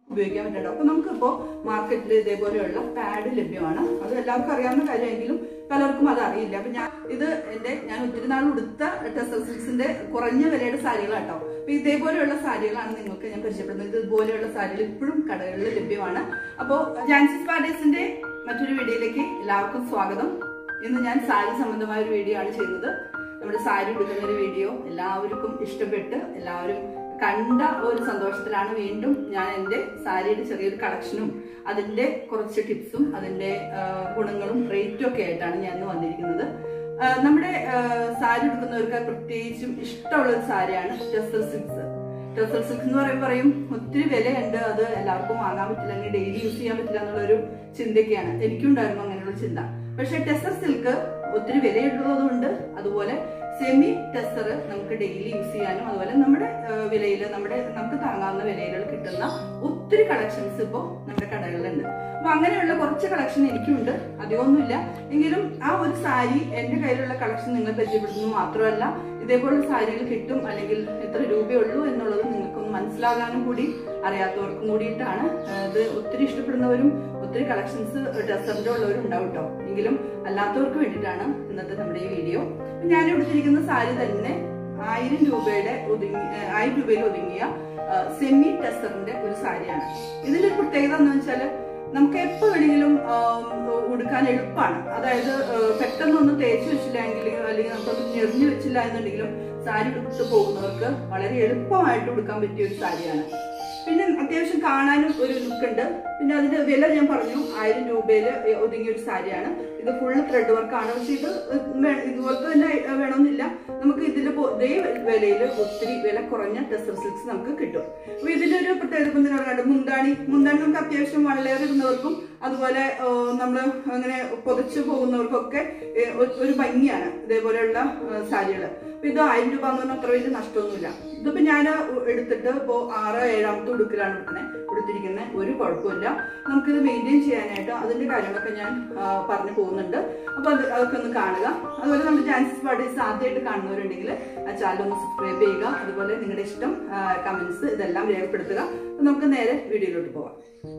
ഉപയോഗിക്കാൻ പറ്റുന്നുണ്ട് അപ്പൊ നമുക്കിപ്പോൾ മാർക്കറ്റിൽ ഇതേപോലെയുള്ള പാഡ് ലഭ്യമാണ് അത് എല്ലാവർക്കും അറിയാവുന്ന കാര്യമെങ്കിലും പലർക്കും അത് അറിയില്ല അപ്പൊ ഞാൻ ഇത് എന്റെ ഞാൻ ഒത്തിരി നാൾ ഉടുത്ത ടെസർ സിൽക്സിന്റെ കുറഞ്ഞ വിലയുടെ സാരികളാണ് കേട്ടോ അപ്പൊ ഇതേപോലെയുള്ള സാരികളാണ് നിങ്ങൾക്ക് ഞാൻ പരിചയപ്പെടുന്നത് ഇതുപോലെയുള്ള സാരികൾ ഇപ്പോഴും കടകളിൽ ലഭ്യമാണ് അപ്പോൾ ജാൻസിസ് പാഡേഴ്സിന്റെ മറ്റൊരു വീഡിയോയിലേക്ക് എല്ലാവർക്കും സ്വാഗതം ഇന്ന് ഞാൻ സാരി സംബന്ധമായ ഒരു വീഡിയോ ആണ് ചെയ്യുന്നത് നമ്മുടെ സാരി ഉടുക്കുന്ന ഒരു വീഡിയോ എല്ലാവർക്കും ഇഷ്ടപ്പെട്ട് എല്ലാവരും കണ്ട ഒരു സന്തോഷത്തിലാണ് വീണ്ടും ഞാൻ എൻ്റെ സാരിയുടെ ചെറിയൊരു കളക്ഷനും അതിൻ്റെ കുറച്ച് ടിപ്സും അതിൻ്റെ ആ, ഗുണങ്ങളും റേറ്റും ഒക്കെ ആയിട്ടാണ് ഞാൻ ഇന്ന് വന്നിരിക്കുന്നത് ആ, നമ്മുടെ ആ, സാരി ഉടുക്കുന്നവർക്ക് പ്രത്യേകിച്ചും ഇഷ്ടമുള്ള ഒരു സാരിയാണ് ടെസർ സിൽക്സ് ടെസർ സിൽക്ക് എന്ന് പറയുമ്പോൾ പറയും ഒത്തിരി വിലയുണ്ട് അത് എല്ലാവർക്കും വാങ്ങാൻ പറ്റില്ല അല്ലെങ്കിൽ ഡെയിലി യൂസ് ചെയ്യാൻ പറ്റില്ല എന്നുള്ളൊരു ചിന്തയൊക്കെയാണ് എനിക്കുണ്ടായിരുന്നു അങ്ങനെയുള്ള ചിന്ത പക്ഷെ ടെസർ സിൽക്ക് ഒത്തിരി വിലയുള്ളതുകൊണ്ട് അതുപോലെ സെമി ടെസർ നമുക്ക് ഡെയിലി യൂസ് ചെയ്യാനും അതുപോലെ നമ്മുടെ വിലയിൽ നമ്മുടെ നമുക്ക് താങ്ങാവുന്ന വിലയിൽ കിട്ടുന്ന ഒത്തിരി കളക്ഷൻസ് ഇപ്പോൾ നമ്മുടെ കടകളിലുണ്ട് അപ്പൊ അങ്ങനെയുള്ള കുറച്ച് കളക്ഷൻ എനിക്കുണ്ട് അധികമൊന്നുമില്ല എങ്കിലും ആ ഒരു സാരി എന്റെ കയ്യിലുള്ള കളക്ഷൻ നിങ്ങൾ പരിചയപ്പെടുത്തുന്നത് മാത്രമല്ല ഇതേപോലുള്ള സാരികൾ കിട്ടും അല്ലെങ്കിൽ എത്ര രൂപയുള്ളൂ എന്നുള്ളത് നിങ്ങൾക്കൊന്ന് മനസ്സിലാകാനും കൂടി അറിയാത്തവർക്കും കൂടിയിട്ടാണ് ആ, ഇത് ഒത്തിരി ഇഷ്ടപ്പെടുന്നവരും ഒത്തിരി കളക്ഷൻസ് ഡ്രസ്സറിന്റെ ഉള്ളവരും ഉണ്ടാവും കേട്ടോ എങ്കിലും അല്ലാത്തവർക്ക് വേണ്ടിയിട്ടാണ് ഇന്നത്തെ നമ്മുടെ ഈ വീഡിയോ ഞാൻ എടുത്തിരിക്കുന്ന സാരി തന്നെ ആയിരം രൂപയുടെ ഒതുങ്ങി ആ, ആയിരം രൂപയിൽ ഒതുങ്ങിയ സെമി ടെസ്റ്ററിന്റെ ഒരു സാരിയാണ് ഇതിന്റെ ഒരു പ്രത്യേകത എന്ന് വെച്ചാൽ നമുക്ക് എപ്പോ വേണമെങ്കിലും ആ, ഉടുക്കാൻ എളുപ്പമാണ് അതായത് ആ, പെട്ടെന്നൊന്നും തേച്ച് വെച്ചില്ലെങ്കിൽ അല്ലെങ്കിൽ നമുക്കൊന്നും ഞെറിഞ്ഞു വെച്ചില്ല എന്നുണ്ടെങ്കിലും സാരി ഉടുത്ത് പോകുന്നവർക്ക് വളരെ എളുപ്പമായിട്ട് ഉടുക്കാൻ പറ്റിയ ഒരു സാരിയാണ് പിന്നെ അത്യാവശ്യം കാണാനും ഒരു ലുക്ക് ഉണ്ട് പിന്നെ അതിന്റെ വില ഞാൻ പറഞ്ഞു ആയിരം രൂപയിൽ ഒതുങ്ങിയ ഒരു സാരിയാണ് ഇത് ഫുള്ള് ത്രെഡ് വർക്കാണ് പക്ഷെ ഇത് വേ- ഇതുപോലത്തെ തന്നെ വേണമെന്നില്ല നമുക്ക് ഇതിന്റെ പോ- ഇതേ വിലയിൽ ഒത്തിരി വില കുറഞ്ഞ ടെസർ സിൽക്സ് നമുക്ക് കിട്ടും അപ്പൊ ഇതിന്റെ ഒരു പ്രത്യേകത ഇപ്പം നിങ്ങൾ കണ്ടു മുന്താണി മുന്താണി നമുക്ക് അത്യാവശ്യം വള്ളേർ ഇടുന്നവർക്കും അതുപോലെ നമ്മൾ അങ്ങനെ പുതച്ചു പോകുന്നവർക്കൊക്കെ ഏ, ഒ- ഒരു ഭംഗിയാണ് ഇതേപോലെയുള്ള സാരികൾ അപ്പൊ ഇത് ആയിരം രൂപ എന്ന് പറഞ്ഞാൽ അത്ര വലിയ നഷ്ടമൊന്നുമില്ല ഇതിപ്പോ ഞാൻ എടുത്തിട്ട് ഇപ്പോ ആറ് ഏഴാമത്തെ ഉടുക്കലാണ് ഉടുക്കുന്നത് ഉടുത്തിരിക്കുന്നത് ഒരു കുഴപ്പമില്ല നമുക്കിത് മെയിൻറ്റെയിൻ ചെയ്യാനായിട്ട് അതിന്റെ കാര്യങ്ങളൊക്കെ ഞാൻ ആ, പറഞ്ഞു പോകുന്നുണ്ട് അപ്പൊ അത് അതൊക്കെ ഒന്ന് കാണുക അതുപോലെ നമ്മുടെ ചാൻസസ് പാർട്ടീസ് ആദ്യമായിട്ട് കാണുന്നവരുണ്ടെങ്കിൽ ആ ചാനൽ ഒന്ന് സബ്സ്ക്രൈബ് ചെയ്യുക അതുപോലെ നിങ്ങളുടെ ഇഷ്ടം കമന്റ്സ് ഇതെല്ലാം രേഖപ്പെടുത്തുക അപ്പൊ നമുക്ക് നേരെ വീഡിയോയിലോട്ട് പോവാം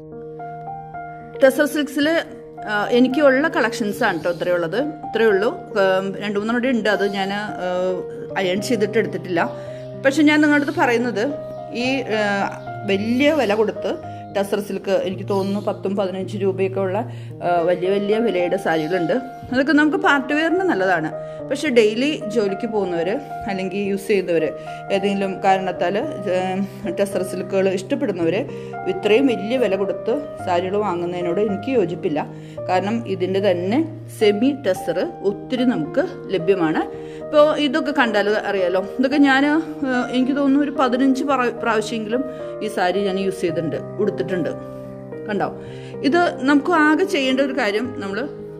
ടെസർ സിൽക്സിൽ എനിക്കുള്ള കളക്ഷൻസ് ആണ് കേട്ടോ ഇത്രയേ ഉള്ളത് ഇത്രയേ ഉള്ളൂ ഉം, രണ്ട് മൂന്നെണ്ണം കൂടി ഉണ്ട് അത് ഞാൻ അയൺ ചെയ്തിട്ട് എടുത്തിട്ടില്ല പക്ഷെ ഞാൻ നിങ്ങളുടെ അടുത്ത് പറയുന്നത് ഈ ആ, വലിയ വില കൊടുത്ത് ടെസർ സിൽക്ക് എനിക്ക് തോന്നുന്നു പത്തും പതിനഞ്ച് രൂപയൊക്കെ ഉള്ള ആ, വലിയ വലിയ വിലയുടെ സാരികളുണ്ട് അതൊക്കെ നമുക്ക് പാർട്ടി വെയറിന് നല്ലതാണ് പക്ഷെ ഡെയിലി ജോലിക്ക് പോകുന്നവർ അല്ലെങ്കിൽ യൂസ് ചെയ്യുന്നവർ ഏതെങ്കിലും കാരണത്താൽ ടെസർ സിൽക്കുകൾ ഇഷ്ടപ്പെടുന്നവർ ഇത്രയും വലിയ വില കൊടുത്ത് സാരികൾ വാങ്ങുന്നതിനോട് എനിക്ക് യോജിപ്പില്ല കാരണം ഇതിൻ്റെ തന്നെ സെമി ടെസർ ഒത്തിരി നമുക്ക് ലഭ്യമാണ് ഇപ്പോൾ ഇതൊക്കെ കണ്ടാൽ അറിയാലോ ഇതൊക്കെ ഞാൻ എനിക്ക് തോന്നുന്നു ഒരു പതിനഞ്ച് പ്രാ- പ്രാവശ്യമെങ്കിലും ഈ സാരി ഞാൻ യൂസ് ചെയ്തിട്ടുണ്ട് ഉടുത്തിട്ടുണ്ട് കണ്ടോ ഇത് നമുക്ക് ആകെ ചെയ്യേണ്ട ഒരു കാര്യം നമ്മൾ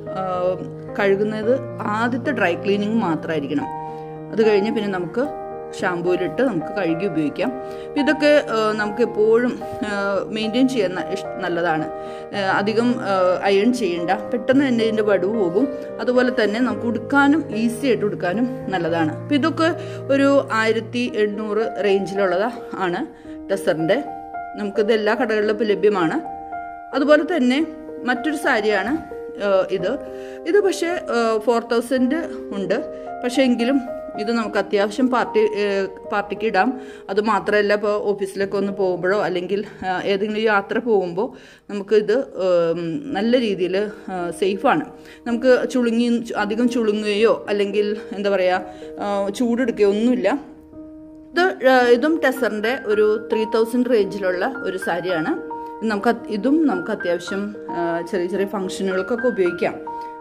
കഴുകുന്നത് ആദ്യത്തെ ഡ്രൈ ക്ലീനിങ് മാത്രമായിരിക്കണം അത് കഴിഞ്ഞ് പിന്നെ നമുക്ക് ഷാമ്പൂയിലിട്ട് നമുക്ക് കഴുകി ഉപയോഗിക്കാം ഇതൊക്കെ ആ, നമുക്ക് എപ്പോഴും മെയിൻറ്റെയിൻ ചെയ്യാൻ ന- ഇഷ്- നല്ലതാണ് ആ, അധികം അയൺ ചെയ്യണ്ട പെട്ടെന്ന് തന്നെ ഇതിൻ്റെ വടുവ് പോകും അതുപോലെ തന്നെ നമുക്ക് ഉടുക്കാനും ഈസി ആയിട്ട് ഉടുക്കാനും നല്ലതാണ് അപ്പം ഇതൊക്കെ ഒരു ആയിരത്തി എണ്ണൂറ് റേഞ്ചിലുള്ളത് ആണ് ടെസറിൻ്റെ നമുക്കിത് എല്ലാ കടകളിലും ഇപ്പോൾ ലഭ്യമാണ് അതുപോലെ തന്നെ മറ്റൊരു സാരിയാണ് ഏഹ്, ഇത് ഇത് പക്ഷേ ഫോർ തൗസൻഡ് ഉണ്ട് പക്ഷേ എങ്കിലും ഇത് നമുക്ക് അത്യാവശ്യം പാർട്ടി ഏഹ്, പാർട്ടിക്ക് ഇടാം അത് മാത്രമല്ല ഇപ്പോൾ ഓഫീസിലൊക്കെ ഒന്ന് പോകുമ്പോഴോ അല്ലെങ്കിൽ ഏഹ്, ഏതെങ്കിലും യാത്ര പോകുമ്പോൾ നമുക്കിത് ഏഹ്, നല്ല രീതിയിൽ സേഫാണ് നമുക്ക് ചുളുങ്ങി അധികം ചുളുങ്ങുകയോ അല്ലെങ്കിൽ എന്താ പറയുക ചൂടെടുക്കുകയോ ഒന്നുമില്ല ഇത് ആ, ഇതും ടെസറിന്റെ ഒരു ത്രീ തൗസൻഡ് റേഞ്ചിലുള്ള ഒരു സാരിയാണ് ഇത് നമുക്ക് അത്- ഇതും നമുക്ക് അത്യാവശ്യം ആ, ചെറിയ ചെറിയ ഫംഗ്ഷനുകൾക്കൊക്കെ ഉപയോഗിക്കാം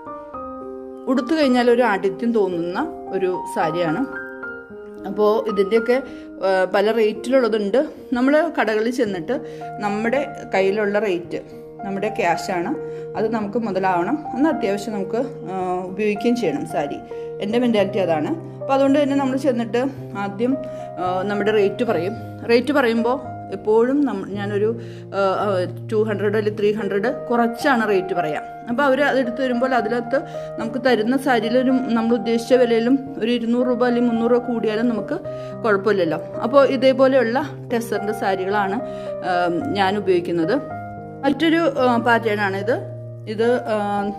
ഉടുത്തു കഴിഞ്ഞാൽ ഒരു ആഠിത്യം തോന്നുന്ന ഒരു സാരിയാണ് അപ്പോൾ ഇതിൻ്റെയൊക്കെ ആ, പല റേറ്റിലുള്ളതുണ്ട് നമ്മൾ കടകളിൽ ചെന്നിട്ട് നമ്മുടെ കയ്യിലുള്ള റേറ്റ് നമ്മുടെ ക്യാഷാണ് അത് നമുക്ക് മുതലാവണം എന്നാൽ അത്യാവശ്യം നമുക്ക് ആ, ഉപയോഗിക്കുകയും ചെയ്യണം സാരി എൻ്റെ മെൻറ്റാലിറ്റി അതാണ് അപ്പോൾ അതുകൊണ്ട് തന്നെ നമ്മൾ ചെന്നിട്ട് ആദ്യം ആ, നമ്മുടെ റേറ്റ് പറയും റേറ്റ് പറയുമ്പോൾ എപ്പോഴും നമ്മ ഞാനൊരു ടു ഹൺഡ്രഡ് അല്ലെങ്കിൽ ത്രീ ഹൺഡ്രഡ് കുറച്ചാണ് റേറ്റ് പറയാം അപ്പോൾ അവർ അതെടുത്ത് വരുമ്പോൾ അതിനകത്ത് നമുക്ക് തരുന്ന സാരിയിലൊരു നമ്മൾ ഉദ്ദേശിച്ച വിലയിലും ഒരു ഇരുന്നൂറ് രൂപ അല്ലെങ്കിൽ മുന്നൂറ് രൂപ കൂടിയാലും നമുക്ക് കുഴപ്പമില്ലല്ലോ അപ്പോൾ ഇതേപോലെയുള്ള ടെസറിൻ്റെ സാരികളാണ് ആ, ഞാൻ ഉപയോഗിക്കുന്നത് മറ്റൊരു പാറ്റേൺ ആണ് ഇത് ഇത് ആ,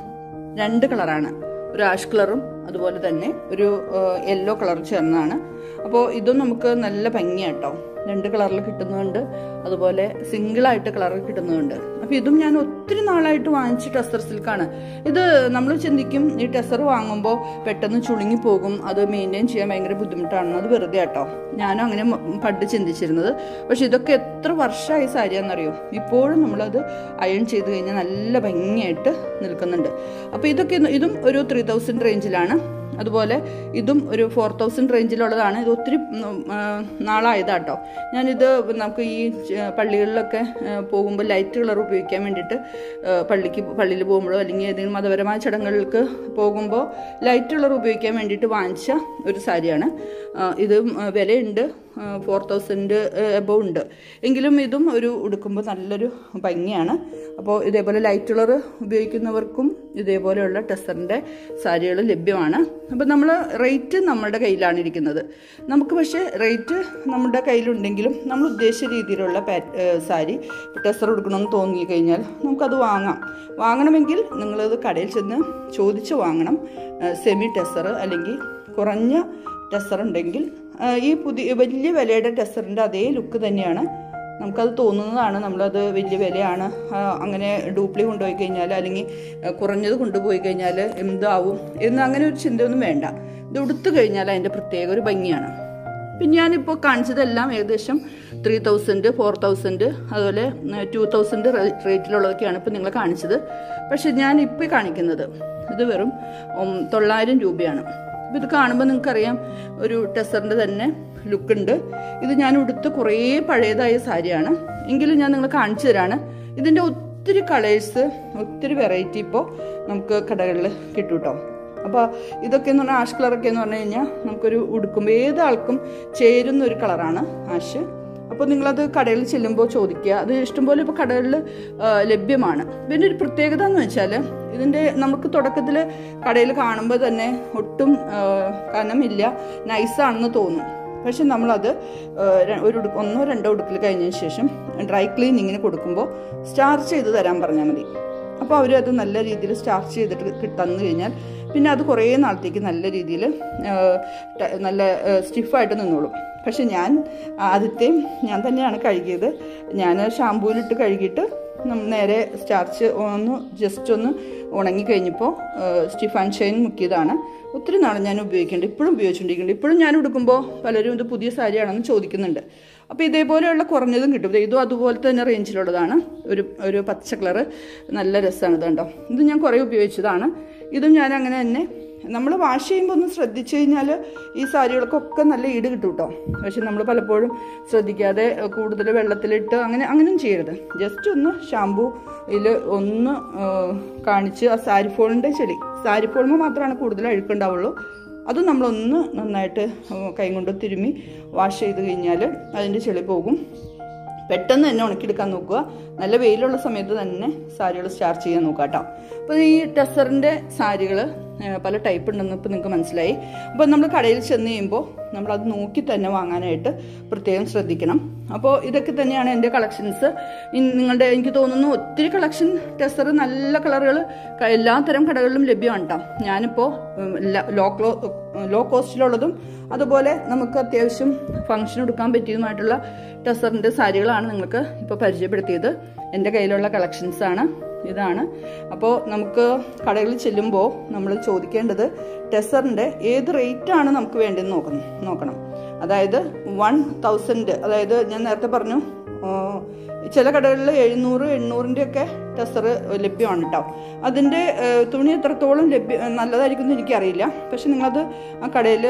രണ്ട് കളറാണ് ഒരു ആഷ് കളറും അതുപോലെ തന്നെ ഒരു യെല്ലോ കളർ ചേർന്നതാണ് അപ്പോൾ ഇതും നമുക്ക് നല്ല ഭംഗിയാട്ടോ രണ്ട് കളറിൽ കിട്ടുന്നുണ്ട് അതുപോലെ സിംഗിളായിട്ട് കളറിൽ കിട്ടുന്നുണ്ട് അപ്പോൾ ഇതും ഞാൻ ഒത്തിരി നാളായിട്ട് വാങ്ങിച്ച ടെസർ സിൽക്കാണ് ഇത് നമ്മൾ ചിന്തിക്കും ഈ ടെസർ വാങ്ങുമ്പോൾ പെട്ടെന്ന് ചുളുങ്ങി പോകും അത് മെയിൻറ്റെയിൻ ചെയ്യാൻ ഭയങ്കര ബുദ്ധിമുട്ടാണ് അത് വെറുതെ കേട്ടോ ഞാനും അങ്ങനെ മ- പണ്ട് ചിന്തിച്ചിരുന്നത് പക്ഷെ ഇതൊക്കെ എത്ര വർഷമായി സാരിയാണെന്നറിയോ ഇപ്പോഴും നമ്മളത് അയൺ ചെയ്ത് കഴിഞ്ഞാൽ നല്ല ഭംഗിയായിട്ട് നിൽക്കുന്നുണ്ട് അപ്പോൾ ഇതൊക്കെ ഇതും ഒരു ത്രീ തൗസൻഡ് റേഞ്ചിലാണ് അതുപോലെ ഇതും ഒരു ഫോർ തൗസൻഡ് റേഞ്ചിലുള്ളതാണ് ഇത് ഒത്തിരി ഉം, ആ, നാളായതാട്ടോ ഞാനിത് നമുക്ക് ഈ ച- പള്ളികളിലൊക്കെ ആ, പോകുമ്പോൾ ലൈറ്റ് കളർ ഉപയോഗിക്കാൻ വേണ്ടിയിട്ട് ആ, പള്ളിക്ക് പള്ളിയിൽ പോകുമ്പോഴോ അല്ലെങ്കിൽ ഏതെങ്കിലും മതപരമായ ചടങ്ങുകൾക്ക് പോകുമ്പോൾ ലൈറ്റ് കളർ ഉപയോഗിക്കാൻ വേണ്ടിയിട്ട് വാങ്ങിച്ച ഒരു സാരിയാണ് ആ, ഇത് വിലയുണ്ട് ഫോർ തൗസൻഡ് എബവ് ഉണ്ട് എങ്കിലും ഇതും ഒരു ഉടുക്കുമ്പോൾ നല്ലൊരു ഭംഗിയാണ് അപ്പോൾ ഇതേപോലെ ലൈറ്റ് കളർ ഉപയോഗിക്കുന്നവർക്കും ഇതേപോലെയുള്ള ടെസറിൻ്റെ സാരികൾ ലഭ്യമാണ് അപ്പോൾ നമ്മൾ റേറ്റ് നമ്മുടെ കയ്യിലാണ് ഇരിക്കുന്നത് നമുക്ക് പക്ഷേ റേറ്റ് നമ്മുടെ കയ്യിലുണ്ടെങ്കിലും നമ്മൾ ഉദ്ദേശിച്ച രീതിയിലുള്ള പാറ്റ് ഏഹ് സാരി ടെസർ കൊടുക്കണമെന്ന് തോന്നി കഴിഞ്ഞാൽ നമുക്കത് വാങ്ങാം വാങ്ങണമെങ്കിൽ നിങ്ങളത് കടയിൽ ചെന്ന് ചോദിച്ച് വാങ്ങണം സെമി ടെസർ അല്ലെങ്കിൽ കുറഞ്ഞ ടെസർ ഉണ്ടെങ്കിൽ ആ, ഈ പുതിയ വലിയ വിലയുടെ ടെസറിൻ്റെ അതേ ലുക്ക് തന്നെയാണ് നമുക്കത് തോന്നുന്നതാണ് നമ്മളത് വലിയ വിലയാണ് ആ, അങ്ങനെ ഡ്യൂപ്ലി കൊണ്ടുപോയി കഴിഞ്ഞാൽ അല്ലെങ്കിൽ ആ, കുറഞ്ഞത് കൊണ്ടുപോയി കഴിഞ്ഞാൽ എന്താവും എന്ന് അങ്ങനെ ഒരു ചിന്തയൊന്നും വേണ്ട ഇത് ഉടുത്തു കഴിഞ്ഞാൽ അതിൻ്റെ പ്രത്യേക ഒരു ഭംഗിയാണ് പിന്നെ ഞാനിപ്പോൾ കാണിച്ചതെല്ലാം ഏകദേശം ത്രീ തൗസൻഡ് ഫോർ തൗസൻഡ് അതുപോലെ ടു തൗസൻഡ് റേറ്റിലുള്ളതൊക്കെയാണ് ഇപ്പോൾ നിങ്ങൾ കാണിച്ചത് പക്ഷെ ഞാൻ ഇപ്പോൾ കാണിക്കുന്നത് ഇത് വെറും ഉം, തൊള്ളായിരം രൂപയാണ് അപ്പോൾ ഇത് കാണുമ്പോൾ നിങ്ങൾക്കറിയാം ഒരു ടെസറിൻ്റെ തന്നെ ലുക്ക് ഉണ്ട് ഇത് ഞാൻ ഉടുത്ത് കുറേ പഴയതായ സാരിയാണ് എങ്കിലും ഞാൻ നിങ്ങൾ കാണിച്ചു തരാണ് ഇതിൻ്റെ ഒത്തിരി കളേഴ്സ് ഒത്തിരി വെറൈറ്റി ഇപ്പോൾ നമുക്ക് കടകളിൽ കിട്ടും കേട്ടോ അപ്പോൾ ഇതൊക്കെ എന്ന് പറഞ്ഞാൽ ആഷ് കളറൊക്കെ എന്ന് പറഞ്ഞു കഴിഞ്ഞാൽ നമുക്കൊരു ഉടുക്കുമ്പോൾ ഏതാൾക്കും ചേരുന്ന ഒരു കളറാണ് ആഷ് അപ്പോൾ നിങ്ങളത് കടയിൽ ചെല്ലുമ്പോൾ ചോദിക്കുക അത് ഇഷ്ടംപോലെ ഇപ്പോൾ കടകളിൽ ആ, ലഭ്യമാണ് പിന്നെ ഒരു പ്രത്യേകത എന്ന് വെച്ചാൽ ഇതിൻ്റെ നമുക്ക് തുടക്കത്തിൽ കടയിൽ കാണുമ്പോൾ തന്നെ ഒട്ടും ആ, കനമില്ല നൈസാണെന്ന് തോന്നും പക്ഷെ നമ്മളത് ആ, ര- ഒരു ഉടുക്ക് ഒന്നോ രണ്ടോ ഉടുക്കിൽ കഴിഞ്ഞതിന് ശേഷം ഡ്രൈ ക്ലീനിങ്ങിന് കൊടുക്കുമ്പോൾ സ്റ്റാർച്ച് ചെയ്ത് തരാൻ പറഞ്ഞാൽ മതി അപ്പോൾ അവർ അത് നല്ല രീതിയിൽ സ്റ്റാർച്ച് ചെയ്തിട്ട് കിട്ടന്നു കഴിഞ്ഞാൽ പിന്നെ അത് കുറേ നാളത്തേക്ക് നല്ല രീതിയിൽ നല്ല സ്റ്റിഫായിട്ട് നിന്നോളും പക്ഷെ ഞാൻ ആദ്യത്തെയും ഞാൻ തന്നെയാണ് കഴുകിയത് ഞാൻ ഷാമ്പൂവിലിട്ട് കഴുകിയിട്ട് നം- നേരെ സ്റ്റാർച്ച് ഒന്ന് ജസ്റ്റ് ഒന്ന് ഉണങ്ങി കഴിഞ്ഞപ്പോൾ സ്റ്റിഫ് ആൻഡ് ഷൈൻ മുക്കിയതാണ് ഒത്തിരി നാൾ ഞാൻ ഉപയോഗിക്കുന്നുണ്ട് ഇപ്പോഴും ഉപയോഗിച്ചുകൊണ്ടിരിക്കുന്നുണ്ട് ഇപ്പോഴും ഞാൻ ഉടുക്കുമ്പോൾ പലരും ഇത് പുതിയ സാരിയാണെന്ന് ചോദിക്കുന്നുണ്ട് അപ്പോൾ ഇതേപോലെയുള്ള കുറഞ്ഞതും കിട്ടും ദേ ഇതും അതുപോലെ തന്നെ റേഞ്ചിലുള്ളതാണ് ഒരു ഒരു പച്ച കളറ് നല്ല രസമാണ് ഇത് കണ്ടോ ഇത് ഞാൻ കുറേ ഉപയോഗിച്ചതാണ് ഇതും ഞാൻ അങ്ങനെ തന്നെ നമ്മൾ വാഷ് ചെയ്യുമ്പോൾ ഒന്ന് ശ്രദ്ധിച്ചു കഴിഞ്ഞാൽ ഈ സാരികൾക്കൊക്കെ നല്ല ഈട് കിട്ടും കേട്ടോ പക്ഷെ നമ്മൾ പലപ്പോഴും ശ്രദ്ധിക്കാതെ കൂടുതൽ വെള്ളത്തിലിട്ട് അങ്ങനെ അങ്ങനെയും ചെയ്യരുത് ജസ്റ്റ് ഒന്ന് ഷാമ്പൂയിൽ ഒന്ന് ആ, കാണിച്ച് ആ സാരി ഫോളിൻ്റെ ചെളി സാരി ഫോളുമ്പോൾ മാത്രമാണ് കൂടുതൽ അഴുക്കുണ്ടാവുള്ളൂ അത് നമ്മളൊന്ന് നന്നായിട്ട് കൈ കൊണ്ട് തിരുമ്മി വാഷ് ചെയ്ത് കഴിഞ്ഞാൽ അതിൻ്റെ ചെളി പോകും പെട്ടെന്ന് തന്നെ ഉണക്കിയെടുക്കാൻ നോക്കുക നല്ല വെയിലുള്ള സമയത്ത് തന്നെ സാരികൾ സ്റ്റാർച്ച് ചെയ്യാൻ നോക്കുക കേട്ടോ അപ്പോൾ ഈ ടെസറിൻ്റെ സാരികൾ പല ടൈപ്പ് ഉണ്ടെന്ന് ഇപ്പോൾ നിങ്ങൾക്ക് മനസ്സിലായി അപ്പോൾ നമ്മൾ കടയിൽ ചെന്ന് കഴിയുമ്പോൾ നമ്മളത് നോക്കി തന്നെ വാങ്ങാനായിട്ട് പ്രത്യേകം ശ്രദ്ധിക്കണം അപ്പോൾ ഇതൊക്കെ തന്നെയാണ് എൻ്റെ കളക്ഷൻസ് നിങ്ങളുടെ എനിക്ക് തോന്നുന്നു ഒത്തിരി കളക്ഷൻ ടെസർ നല്ല കളറുകൾ എല്ലാ തരം കടകളിലും ലഭ്യമാണ് കേട്ടോ ഞാനിപ്പോൾ ഉം, ല- ലോ ക്ലോ ലോ കോസ്റ്റിലുള്ളതും അതുപോലെ നമുക്ക് അത്യാവശ്യം ഫംഗ്ഷൻ എടുക്കാൻ പറ്റിയതുമായിട്ടുള്ള ടെസറിൻ്റെ സാരികളാണ് നിങ്ങൾക്ക് ഇപ്പോൾ പരിചയപ്പെടുത്തിയത് എൻ്റെ കയ്യിലുള്ള കളക്ഷൻസ് ആണ് ഇതാണ് അപ്പോൾ നമുക്ക് കടകളിൽ ചെല്ലുമ്പോൾ നമ്മൾ ചോദിക്കേണ്ടത് ടെസറിൻ്റെ ഏത് റേറ്റാണ് നമുക്ക് വേണ്ടതെന്ന് നോക്കണം നോക്കണം അതായത് വൺ തൗസൻഡ് അതായത് ഞാൻ നേരത്തെ പറഞ്ഞു ആ, ചില കടകളിൽ എഴുന്നൂറ് എണ്ണൂറിൻ്റെ ഒക്കെ ടെസർ ലഭ്യമാണ് കേട്ടോ അതിൻ്റെ ആ, തുണി എത്രത്തോളം ലഭ്യ നല്ലതായിരിക്കും എന്ന് എനിക്കറിയില്ല പക്ഷെ നിങ്ങളത് ആ കടയിൽ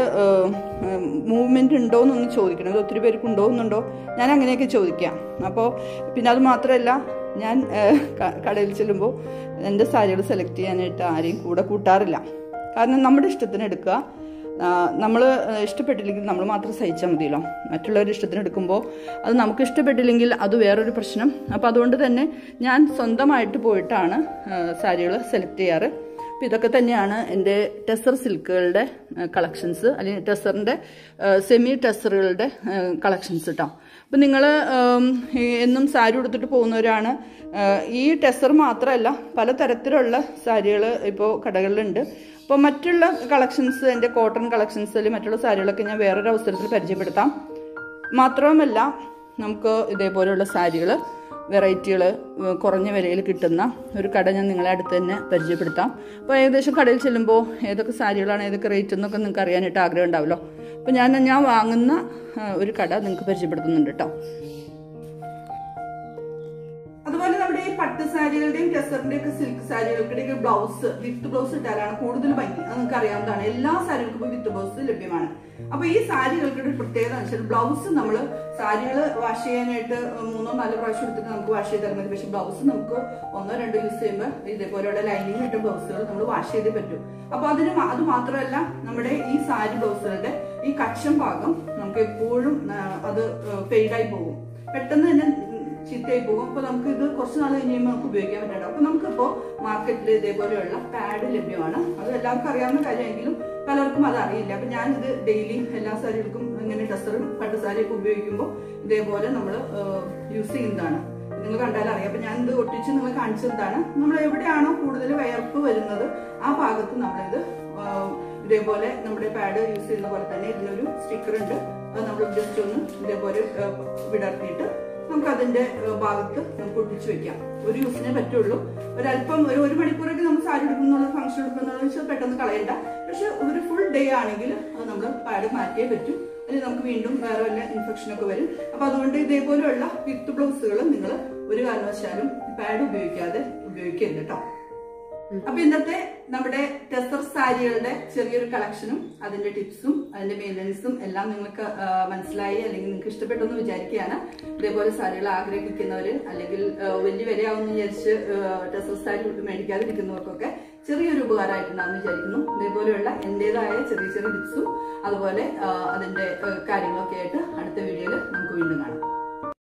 മൂവ്മെൻറ്റ് ഉണ്ടോ എന്നൊന്ന് ചോദിക്കണം അത് ഒത്തിരി പേർക്ക് ഉണ്ടോയെന്നുണ്ടോ ഞാൻ അങ്ങനെയൊക്കെ ചോദിക്കാം അപ്പോൾ പിന്നെ അത് മാത്രമല്ല ഞാൻ ആ, ക- കടയിൽ ചെല്ലുമ്പോൾ എൻ്റെ സാരികൾ സെലക്ട് ചെയ്യാനായിട്ട് ആരെയും കൂടെ കൂട്ടാറില്ല കാരണം നമ്മുടെ ഇഷ്ടത്തിന് എടുക്കുക നമ്മൾ ഇഷ്ടപ്പെട്ടില്ലെങ്കിൽ നമ്മൾ മാത്രം സഹിച്ചാൽ മതിയല്ലോ മറ്റുള്ളവരുടെ ഇഷ്ടത്തിന് എടുക്കുമ്പോൾ അത് നമുക്ക് ഇഷ്ടപ്പെട്ടില്ലെങ്കിൽ അത് വേറൊരു പ്രശ്നം അപ്പോൾ അതുകൊണ്ട് തന്നെ ഞാൻ സ്വന്തമായിട്ട് പോയിട്ടാണ് സാരികൾ സെലക്ട് ചെയ്യാറ് അപ്പോൾ ഇതൊക്കെ തന്നെയാണ് എൻ്റെ ടെസർ സിൽക്കുകളുടെ കളക്ഷൻസ് അല്ലെങ്കിൽ ടെസറിൻ്റെ സെമി ടെസറുകളുടെ കളക്ഷൻസ് കേട്ടോ അപ്പം നിങ്ങൾ എന്നും സാരി ഉടുത്തിട്ട് പോകുന്നവരാണ് ആ, ഈ ടെസർ മാത്രമല്ല പലതരത്തിലുള്ള സാരികൾ ഇപ്പോൾ കടകളിലുണ്ട് അപ്പോൾ മറ്റുള്ള കളക്ഷൻസ് എൻ്റെ കോട്ടൺ കളക്ഷൻസ് അല്ലെങ്കിൽ മറ്റുള്ള സാരികളൊക്കെ ഞാൻ വേറൊരു അവസരത്തിൽ പരിചയപ്പെടുത്താം മാത്രവുമല്ല നമുക്ക് ഇതേപോലെയുള്ള സാരികൾ വെറൈറ്റികൾ കുറഞ്ഞ വിലയിൽ കിട്ടുന്ന ഒരു കട ഞാൻ നിങ്ങളെ അടുത്ത് തന്നെ പരിചയപ്പെടുത്താം അപ്പോൾ ഏകദേശം കടയിൽ ചെല്ലുമ്പോൾ ഏതൊക്കെ സാരികളാണ് ഏതൊക്കെ റേറ്റ് എന്നൊക്കെ നിങ്ങൾക്ക് അറിയാനായിട്ട് ആഗ്രഹം ഉണ്ടാവുമല്ലോ അപ്പോൾ ഞാൻ ഞാൻ വാങ്ങുന്ന ആ, ഒരു കട നിങ്ങൾക്ക് പരിചയപ്പെടുത്തുന്നുണ്ട് കേട്ടോ അതുപോലെ നമ്മുടെ ഈ പട്ട് സാരികളുടെയും ടെസറിന്റെ ഒക്കെ സിൽക്ക് സാരികളുടെയും ബ്ലൗസ് വിത്ത് ബ്ലൗസ് ഇട്ടാലാണ് കൂടുതൽ ഭംഗി അത് നിങ്ങൾക്ക് അറിയാവുന്നതാണ് എല്ലാ സാരികൾക്കും ഇപ്പോൾ വിത്ത് ബ്ലൗസ് ലഭ്യമാണ് അപ്പൊ ഈ സാരികൾക്ക് ഒരു പ്രത്യേകത വെച്ചാൽ ബ്ലൗസ് നമ്മൾ സാരികൾ വാഷ് ചെയ്യാനായിട്ട് മൂന്നോ നാലോ പ്രാവശ്യം എടുത്തിട്ട് നമുക്ക് വാഷ് ചെയ്താൽ മതി പക്ഷെ ബ്ലൗസ് നമുക്ക് ഒന്നോ രണ്ടോ യൂസ് ചെയ്യുമ്പോൾ ഇതേപോലെയുള്ള ലൈനിങ് ഇട്ട ബ്ലൗസുകൾ നമ്മൾ വാഷ് ചെയ്തേ പറ്റും അപ്പൊ അതിന് മാ- അത് മാത്രമല്ല നമ്മുടെ ഈ സാരി ബ്ലൗസുകളുടെ ഈ കക്ഷം ഭാഗം നമുക്ക് എപ്പോഴും ആ, അത് ഫെയ്ഡായി പോകും പെട്ടെന്ന് തന്നെ ചീത്തയായി പോകും അപ്പൊ നമുക്ക് ഇത് കുറച്ച് നാൾ കഴിയുമ്പോൾ നമുക്ക് ഉപയോഗിക്കാൻ പറ്റണം അപ്പൊ നമുക്കിപ്പോ മാർക്കറ്റിൽ ഇതേപോലെയുള്ള പാഡ് ലഭ്യമാണ് അത് എല്ലാവർക്കും അറിയാവുന്ന കാര്യമെങ്കിലും പലർക്കും അത് അറിയില്ല അപ്പൊ ഞാൻ ഇത് ഡെയിലി എല്ലാ സാരികൾക്കും ഇങ്ങനെ ഡ്രസ്സറും പട്ട് സാരിയൊക്കെ ഉപയോഗിക്കുമ്പോൾ ഇതേപോലെ നമ്മൾ യൂസ് ചെയ്യുന്നതാണ് നിങ്ങൾ കണ്ടാൽ അറിയാം അപ്പൊ ഞാൻ ഇത് ഒട്ടിച്ച് നിങ്ങൾ കാണിച്ചതാണ് നമ്മൾ എവിടെയാണോ കൂടുതൽ വയർപ്പ് വരുന്നത് ആ ഭാഗത്ത് നമ്മളിത് ആ, ഇതേപോലെ നമ്മുടെ പാഡ് യൂസ് ചെയ്യുന്ന പോലെ തന്നെ ഇതിനൊരു സ്റ്റിക്കർ ഉണ്ട് അത് നമ്മൾ ജസ്റ്റ് ഒന്ന് ഇതേപോലെ ആ, വിടർത്തിയിട്ട് നമുക്ക് അതിന്റെ ആ, ഭാഗത്ത് നമുക്ക് ഒട്ടിച്ചു വെക്കാം ഒരു യൂസിനെ പറ്റുള്ളൂ ഒരല്പം ഒരു ഒരു മണിക്കൂറൊക്കെ നമുക്ക് സാരി എടുക്കുന്നുള്ള ഫംഗ്ഷൻ എടുക്കുന്നുള്ള വെച്ചാൽ പെട്ടെന്ന് കളയണ്ട പക്ഷെ ഒരു ഫുൾ ഡേ ആണെങ്കിൽ അത് നമ്മൾ പാഡ് മാറ്റിയേ പറ്റും അല്ലെങ്കിൽ നമുക്ക് വീണ്ടും വേറെ വല്ല ഇൻഫെക്ഷൻ ഒക്കെ വരും അപ്പൊ അതുകൊണ്ട് ഇതേപോലെയുള്ള വിത്ത് ബ്ലൗസുകൾ നിങ്ങൾ ഒരു കാരണവശാലും പാഡ് ഉപയോഗിക്കാതെ ഉപയോഗിക്കരുത് കേട്ടോ അപ്പൊ ഇന്നത്തെ നമ്മുടെ ടെസർ സാരികളുടെ ചെറിയൊരു കളക്ഷനും അതിന്റെ ടിപ്സും അതിന്റെ മെയിൻ്റനൻസും എല്ലാം നിങ്ങൾക്ക് ആ, മനസ്സിലായി അല്ലെങ്കിൽ നിങ്ങൾക്ക് ഇഷ്ടപ്പെട്ടു എന്ന് വിചാരിക്കുകയാണ് ഇതേപോലെ സാരികൾ ആഗ്രഹിക്കുന്നവര് അല്ലെങ്കിൽ ആ, വലിയ വിലയാവുമെന്ന് വിചാരിച്ച് ടെസർ സാരി മേടിക്കാതിരിക്കുന്നവർക്കൊക്കെ ചെറിയൊരു ഉപകാരമായിട്ടുണ്ടാകുന്ന വിചാരിക്കുന്നു ഇതേപോലെയുള്ള എന്റേതായ ചെറിയ ചെറിയ ടിപ്സും അതുപോലെ ആ, അതിന്റെ ആ, കാര്യങ്ങളൊക്കെ ആയിട്ട് അടുത്ത വീഡിയോയിൽ നമുക്ക് വീണ്ടും കാണാം